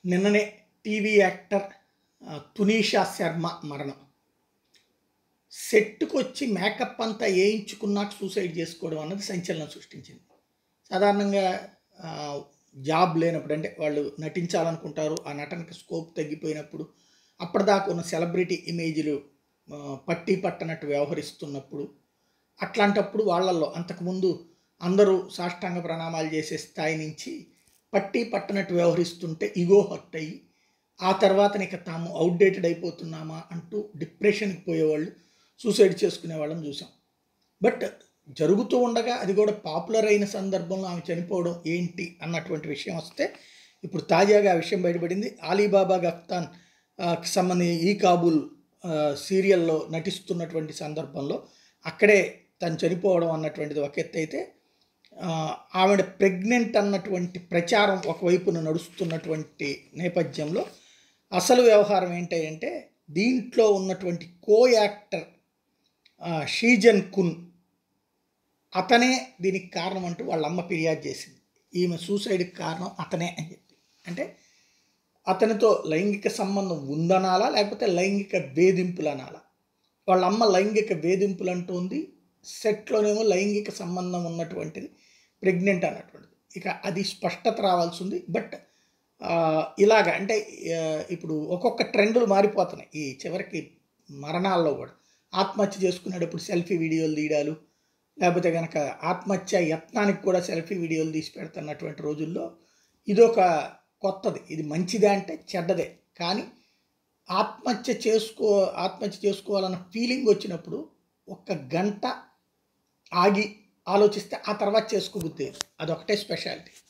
నిన్ననే TV actor ఆ, తునీషా శర్మ మరణం సెట్కి వచ్చి మేకప్ అంతా వేయించుకున్నాక సూసైడ్ చేసుకోవడం అన్నది సంచలనం సృష్టించింది సాధారణంగా ఆ, జాబ్ లేనప్పుడు అంటే వాళ్ళు నటించాలనుకుంటారు ఆ నటనకి స్కోప్ తగ్గిపోయినప్పుడు అప్పటిదాకా ఉన్న సెలబ్రిటీ ఇమేజ్లు ఆ, పట్టి పట్టనట్టు వ్యవహరిస్తున్నప్పుడు అట్లాంటప్పుడు వాళ్ళల్లో అంతకుముందు అందరూ సాష్టాంగ ప్రణామాలు చేసే స్థాయి నుంచి పట్టి పట్టనట్టు వ్యవహరిస్తుంటే ఇగో హర్ట్ అయ్యి ఆ తర్వాత ఇక తాము అవుట్డేటెడ్ అయిపోతున్నామా అంటూ డిప్రెషన్కి పోయేవాళ్ళు సూసైడ్ చేసుకునే వాళ్ళని చూసాం బట్ జరుగుతూ ఉండగా అది కూడా పాపులర్ అయిన సందర్భంలో ఆమె చనిపోవడం ఏంటి అన్నటువంటి విషయం వస్తే ఇప్పుడు తాజాగా ఆ విషయం బయటపడింది అలీబాబా గఫ్తాన్ ఆ, కి సంబంధించి ఈ కాబూల్ ఆ, సీరియల్లో నటిస్తున్నటువంటి సందర్భంలో అక్కడే తను చనిపోవడం అన్నటువంటిది ఒక ఎత్తు అయితే ఆ, ఆవిడ ప్రెగ్నెంట్ అన్నటువంటి ప్రచారం ఒకవైపున నడుస్తున్నటువంటి నేపథ్యంలో అసలు వ్యవహారం ఏంటి అంటే దీంట్లో ఉన్నటువంటి కో యాక్టర్ ఆ, షీజన్ కున్ అతనే దీనికి కారణం అంటూ వాళ్ళ అమ్మ ఫిర్యాదు చేసింది ఈమె సూసైడ్కి కారణం అతనే అని చెప్పి అంటే అతనితో లైంగిక సంబంధం ఉందనాలా లేకపోతే లైంగిక వేధింపులు అనాలా వాళ్ళ అమ్మ లైంగిక వేధింపులు అంటుంది సెట్లోనేమో లైంగిక సంబంధం ఉన్నటువంటిది ప్రెగ్నెంట్ అన్నటువంటిది ఇక అది స్పష్టత రావాల్సి ఉంది బట్ ఆ, ఇలాగ అంటే ఆ, ఇప్పుడు ఒక్కొక్క ట్రెండ్లు మారిపోతున్నాయి ఈ చివరికి మరణాల్లో కూడా ఆత్మహత్య చేసుకునేటప్పుడు సెల్ఫీ వీడియోలు తీయడాలు లేకపోతే కనుక ఆత్మహత్య యత్నానికి కూడా సెల్ఫీ వీడియోలు తీసి పెడుతున్నటువంటి రోజుల్లో ఇదొక కొత్తది ఇది మంచిదే అంటే చెడ్డదే కానీ ఆత్మహత్య చేసుకో ఆత్మహత్య చేసుకోవాలన్న ఫీలింగ్ వచ్చినప్పుడు ఒక్క గంట ఆగి ఆలోచిస్తే ఆ తర్వాత చేసుకోబుద్ది అదొకటే స్పెషాలిటీ